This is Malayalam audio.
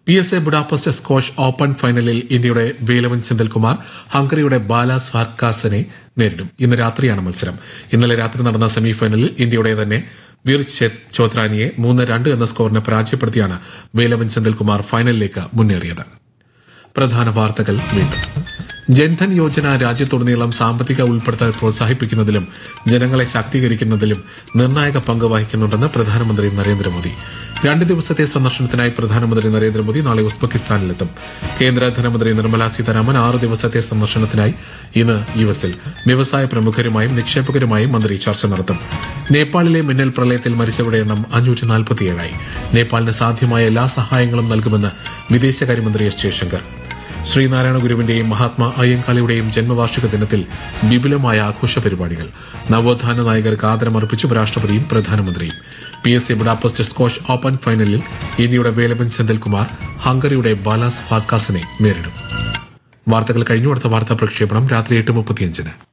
P S A Budapest squash open ഫൈനലിൽ ഇന്ത്യയുടെ വേലവൻ സെന്തിൽകുമാർ ഹംഗറിയുടെ ബാലാസ് ഫാർക്കാസിനെ നേരിടും ഇന്ന് രാത്രിയാണ് മത്സരം ഇന്നലെ രാത്രി നടന്ന സെമിഫൈനലിൽ ഇന്ത്യയുടെ തന്നെ വീർ ചോത്രാനിയെ മൂന്ന് രണ്ട് എന്ന സ്കോറിന് പരാജയപ്പെടുത്തിയാണ് വേലവൻ സെന്തിൽകുമാർ ഫൈനലിലേക്ക് മുന്നേറിയത് പ്രധാന വാർത്തകൾ വീണ്ടും ജൻധൻ യോജന രാജ്യത്തുടനീളം സാമ്പത്തിക ഉൾപ്പെടുത്തൽ പ്രോത്സാഹിപ്പിക്കുന്നതിലും ജനങ്ങളെ ശാക്തീകരിക്കുന്നതിലും നിർണായക പങ്ക് വഹിക്കുന്നുണ്ടെന്ന് പ്രധാനമന്ത്രി നരേന്ദ്രമോദി രണ്ട് ദിവസത്തെ സന്ദർശനത്തിനായി പ്രധാനമന്ത്രി നരേന്ദ്രമോദി നാളെ ഉസ്ബെക്കിസ്ഥാനിലെത്തും കേന്ദ്ര ധനമന്ത്രി നിർമ്മലാ സീതാരാമൻ ആറ് ദിവസത്തെ സന്ദർശനത്തിനായി ഇന്ന് യു എസിൽ വ്യവസായ പ്രമുഖരുമായും നിക്ഷേപകരുമായും മന്ത്രി ചർച്ച നടത്തും നേപ്പാളിലെ മിന്നൽ പ്രളയത്തിൽ മരിച്ചവരുടെ എണ്ണം അഞ്ഞൂറ്റി നാൽപ്പത്തിയേഴായി നേപ്പാളിന് സാധ്യമായ എല്ലാ സഹായങ്ങളും നൽകുമെന്ന് വിദേശകാര്യമന്ത്രി എസ് ജയശങ്കർ ശ്രീനാരായണ ഗുരുവിന്റെയും മഹാത്മാ അയ്യങ്കാളിയുടെയും ജന്മവാർഷിക ദിനത്തിൽ വിപുലമായ ആഘോഷ പരിപാടികൾ നവോത്ഥാന നായകർക്ക് ആദരമർപ്പിച്ച് ഉപരാഷ്ട്രപതിയും പ്രധാനമന്ത്രിയും P S C Budapest squash open ഫൈനലിൽ ഇന്ത്യയുടെ വേലവൻ സെന്തിൽകുമാർ ഹംഗറിയുടെ ബാലാസ് ഫാർക്കാസിനെ നേരിടും വാർത്തകൾ കഴിഞ്ഞു അടുത്ത വാർത്താ പ്രക്ഷേപണം രാത്രി എട്ട് മുപ്പത്തിയഞ്ചിന്